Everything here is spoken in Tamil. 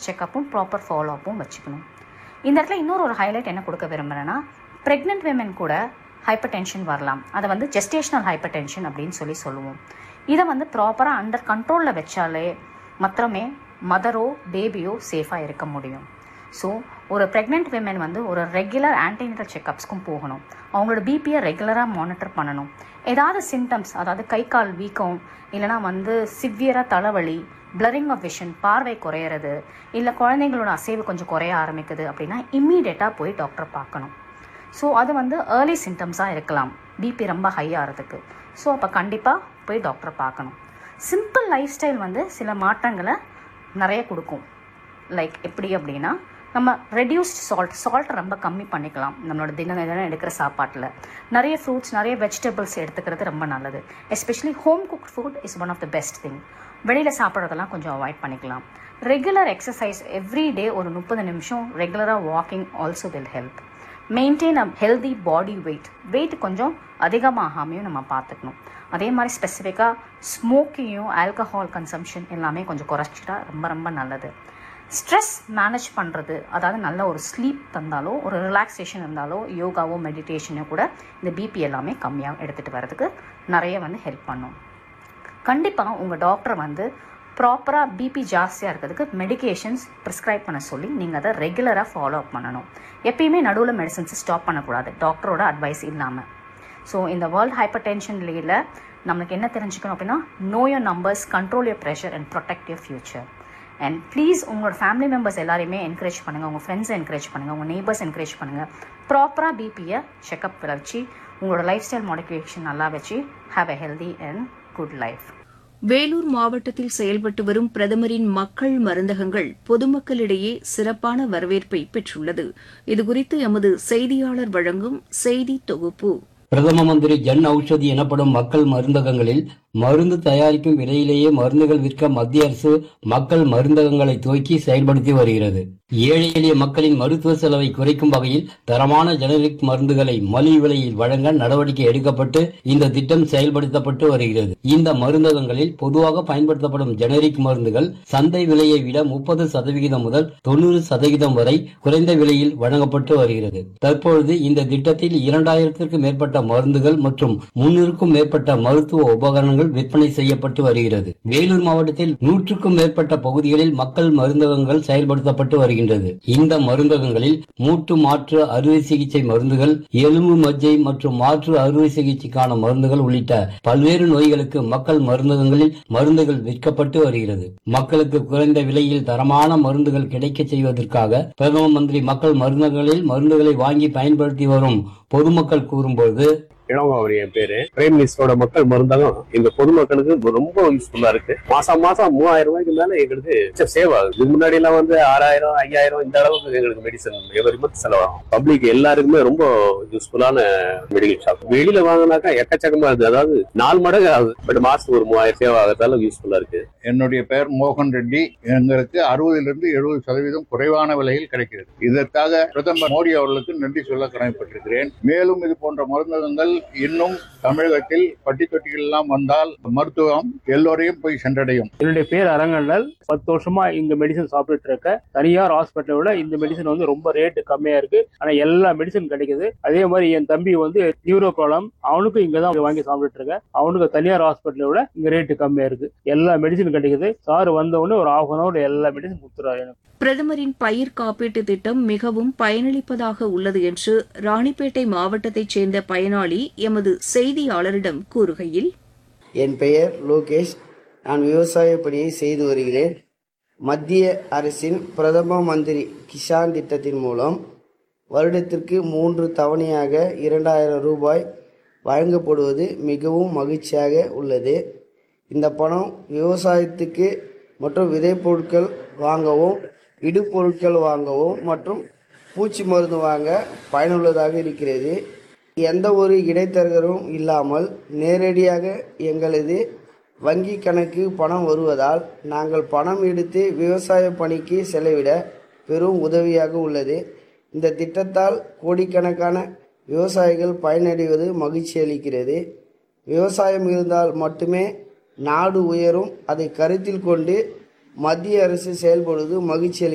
செக்கப்பும் ப்ராப்பர் ஃபாலோ அப்பும் வச்சுக்கணும் இந்த இடத்துல இன்னொரு ஒரு ஹைலைட் என்ன கொடுக்க விரும்புகிறேன்னா ப்ரெக்னென்ட் விமன் கூட ஹைப்பர் டென்ஷன் வரலாம் அதை வந்து ஜெஸ்டேஷனல் ஹைப்பர் டென்ஷன் அப்படின்னு சொல்லி சொல்லுவோம் இதை வந்து ப்ராப்பராக அண்டர் கண்ட்ரோலில் வச்சாலே மாத்திரமே மதரோ பேபியோ சேஃபாக இருக்க முடியும் ஸோ ஒரு ப்ரெக்னென்ட் விமன் வந்து ஒரு ரெகுலர் ஆன்டினேட்டல் செக்கப்ஸ்க்கும் போகணும் அவங்களோட பிபியை ரெகுலராக மானிட்டர் பண்ணணும் ஏதாவது சிம்டம்ஸ் அதாவது கை கால் வீக்கம் இல்லைனா வந்து சிவியராக தலைவலி பிளரிங் ஆஃப் விஷன் பார்வை குறையிறது இல்லை குழந்தைங்களோட அசைவு கொஞ்சம் குறைய ஆரம்பிக்குது அப்படின்னா இம்மீடியட்டாக போய் டாக்டரை பார்க்கணும் ஸோ அது வந்து ஏர்லி சிம்டம்ஸாக இருக்கலாம் பிபி ரொம்ப ஹை ஆகிறதுக்கு ஸோ அப்போ கண்டிப்பாக போய் டாக்டரை பார்க்கணும் சிம்பிள் லைஃப் ஸ்டைல் வந்து சில மாற்றங்களை நிறைய கொடுக்கும் லைக் எப்படி அப்படின்னா நம்ம ரெடியூஸ்ட் சால்ட் சால்ட் ரொம்ப கம்மி பண்ணிக்கலாம் நம்மளோட தினம் தினம் எடுக்கிற சாப்பாட்டில் நிறைய ஃப்ரூட்ஸ் நிறைய வெஜிடபிள்ஸ் எடுத்துக்கிறது ரொம்ப நல்லது especially home cook food is one of the best thing வெளியில் சாப்பிட்றதெல்லாம் கொஞ்சம் அவாய்ட் பண்ணிக்கலாம் ரெகுலர் எக்ஸசைஸ் எவ்ரி டே ஒரு முப்பது நிமிஷம் ரெகுலராக walking also will help maintain a healthy body weight weight கொஞ்சம் அதிகமாகாமையும் நம்ம பார்த்துக்கணும் அதே மாதிரி ஸ்பெசிஃபிக்காக ஸ்மோக்கிங்கும் ஆல்கஹால் கன்சம்ஷன் எல்லாமே கொஞ்சம் குறைச்சிட்டா ரொம்ப ரொம்ப நல்லது ஸ்ட்ரெஸ் மேனேஜ் பண்ணுறது அதாவது நல்ல ஒரு ஸ்லீப் தந்தாலோ ஒரு ரிலாக்ஸேஷன் இருந்தாலோ யோகாவோ மெடிடேஷனோ கூட இந்த பிபி எல்லாமே கம்மியாக எடுத்துகிட்டு வரதுக்கு நிறைய வந்து ஹெல்ப் பண்ணும் கண்டிப்பாக உங்கள் டாக்டர் வந்து ப்ராப்பராக பிபி ஜாஸ்தியாக இருக்கிறதுக்கு மெடிகேஷன்ஸ் ப்ரிஸ்கிரைப் பண்ண சொல்லி நீங்கள் அதை ரெகுலராக ஃபாலோ அப் பண்ணணும் எப்பயுமே நடுவில் மெடிசன்ஸை ஸ்டாப் பண்ணக்கூடாது டாக்டரோட அட்வைஸ் இல்லாமல் ஸோ இந்த வேர்ல்ட் ஹைப்பர் டென்ஷன் லீல நம்மளுக்கு என்ன தெரிஞ்சுக்கணும் அப்படின்னா know your numbers control your pressure and protect your future and please உங்களோட ஃபேமிலி மெம்பர்ஸ் எல்லாரையுமே என்கரேஜ் பண்ணுங்கள் உங்கள் ஃப்ரெண்ட்ஸை என்கரேஜ் பண்ணுங்கள் உங்கள் நெய்பர்ஸ் என்கரேஜ் பண்ணுங்கள் ப்ராப்பராக பிபியை செக்அப் வச்சு உங்களோட லைஃப் ஸ்டைல் மாடிஃபிகேஷன் நல்லா வச்சு have a healthy and good life Vellore மாவட்டத்தில் செயல்பட்டு வரும் பிரதமரின் மக்கள் மருந்தகங்கள் பொதுமக்களிடையே சிறப்பான வரவேற்பை பெற்றுள்ளது இதுகுறித்து எமது செய்தியாளர் வழங்கும் செய்தி தொகுப்பு பிரதம மந்திரி ஜன் ஔஷதி எனப்படும் மக்கள் மருந்தகங்களில் மருந்து தயாரிக்கும் விலையிலேயே மருந்துகள் விற்க மத்திய அரசு மக்கள் மருந்தகங்களை துவக்கி செயல்படுத்தி வருகிறது ஏழை எளிய மக்களின் மருத்துவ செலவை குறைக்கும் வகையில் தரமான ஜெனரிக் மருந்துகளை மலிவு விலையில் வழங்க நடவடிக்கை எடுக்கப்பட்டு இந்த திட்டம் செயல்படுத்தப்பட்டு வருகிறது இந்த மருந்தகங்களில் பொதுவாக பயன்படுத்தப்படும் ஜெனரிக் மருந்துகள் சந்தை விலையை விட முப்பது சதவிகிதம் முதல் தொண்ணூறு சதவீதம் வரை குறைந்த விலையில் வழங்கப்பட்டு வருகிறது தற்பொழுது இந்த திட்டத்தில் இரண்டாயிரத்திற்கும் மேற்பட்ட மருந்துகள் மற்றும் முன்னூறுக்கும் மேற்பட்ட மருத்துவ உபகரணங்கள் விற்பனை செய்யப்பட்டு வருகிறது வேலூர் மாவட்டத்தில் நூற்றுக்கும் மேற்பட்ட பகுதிகளில் மக்கள் மருந்தகங்கள் செயல்படுத்தப்பட்டு வருகின்றது இந்த மருந்தகங்களில் மூட்டு மாற்று அறுவை சிகிச்சை மருந்துகள் எலும்பு மஜ்ஜை மற்றும் மாற்று அறுவை சிகிச்சைக்கான மருந்துகள் உள்ளிட்ட பல்வேறு நோய்களுக்கு மக்கள் மருந்தகங்களில் மருந்துகள் விற்கப்பட்டு வருகிறது மக்களுக்கு குறைந்த விலையில் தரமான மருந்துகள் கிடைக்க செய்வதற்காக பிரதம மந்திரி மக்கள் மருந்தகங்களில் மருந்துகளை வாங்கி பயன்படுத்தி வரும் பொதுமக்கள் கூறும்போது இளங்கோவர் என் பேரு பிரைம் மினிஸ்டரோட மக்கள் மருந்தகம் இந்த பொதுமக்களுக்கு ரொம்ப யூஸ்ஃபுல்லா இருக்கு மாசம் மாசம் மூவாயிரம் ரூபாய்க்கு மேல எங்களுக்கு சேவ் ஆகுது இதுக்கு முன்னாடி எல்லாம் வந்து ஆறாயிரம் ஐயாயிரம் இந்த அளவுக்கு எங்களுக்கு மெடிசன் எவரி மந்த் செலவாகும் பப்ளிக் எல்லாருக்குமே ரொம்ப யூஸ்ஃபுல்லான மெடிக்கல் ஷாப் வெளியில வாங்கினாக்கா எக்கச்சக்கமா இருக்கு அதாவது நாலு மடங்கு ஆகுது பட் மாசத்துக்கு ஒரு மூவாயிரம் சேவ் ஆகிறதால யூஸ்ஃபுல்லா இருக்கு என்னுடைய பெயர் மோகன் ரெட்டி எங்களுக்கு அறுபதிலிருந்து எழுபது சதவீதம் குறைவான விலையில் கிடைக்கிறது இதற்காக பிரதமர் மோடி அவர்களுக்கு நன்றி சொல்ல கடமைப்பட்டிருக்கிறேன் மேலும் இது போன்ற மருந்தகங்கள் இன்னும் தமிழகத்தில் பட்டி தொட்டிகள் எல்லாம் வந்தால் மருத்துவம் எல்லோரையும் போய் சென்றடையும் என்னுடைய பேர் அரங்கண்ணல் பத்து வருஷமா இங்க மெடிசன் சாப்பிட்டுட்டு இருக்கேன் தனியார் ஹாஸ்பிட்டலை விட இந்த மெடிசன் வந்து ரொம்ப ரேட்டு கம்மியா இருக்கு ஆனா எல்லா மெடிசன் கிடைக்குது அதே மாதிரி என் தம்பி வந்து நியூரோ ப்ராப்ளம் அவனுக்கும் இங்க தான் வாங்கி சாப்பிட்டுட்டு இருக்கேன் அவனுக்கு தனியார் ஹாஸ்பிட்டலை விட இங்க ரேட்டு கம்மியா இருக்கு எல்லா மெடிசன் கிடைக்குது சார் வந்த உடனே ஒரு ஹாஃப் அன் அவர் எல்லா மெடிசன் கொடுத்துறாரு எனக்கு பிரதமரின் பயிர் காப்பீட்டு திட்டம் மிகவும் பயனளிப்பதாக உள்ளது என்று ராணிப்பேட்டை மாவட்டத்தைச் சேர்ந்த பயனாளி எமது செய்தியாளரிடம் கூறுகையில் என் பெயர் லோகேஷ் நான் விவசாய பணியை செய்து வருகிறேன் மத்திய அரசின் பிரதம மந்திரி கிஷான் திட்டத்தின் மூலம் வருடத்திற்கு மூன்று தவணையாக இரண்டாயிரம் ரூபாய் வழங்கப்படுவது மிகவும் மகிழ்ச்சியாக உள்ளது இந்த பணம் விவசாயத்துக்கு மற்றும் விதைப்பொருட்கள் வாங்கவும் இடுபொருட்கள் வாங்கவும் மற்றும் பூச்சி மருந்து வாங்க பயனுள்ளதாக இருக்கிறது எந்த ஒரு இடைத்தரகரும் இல்லாமல் நேரடியாக எங்களது வங்கி கணக்கு பணம் வருவதால் நாங்கள் பணம் எடுத்து விவசாய பணிக்கு செலவிட பெரும் உதவியாக உள்ளது இந்த திட்டத்தால் கோடிக்கணக்கான விவசாயிகள் பயனடைவது மகிழ்ச்சி அளிக்கிறது விவசாயம் இருந்தால் மட்டுமே நாடு உயரும் அதை கருத்தில் கொண்டு மத்திய அரசு செயல்படுவது மகிழ்ச்சி அளி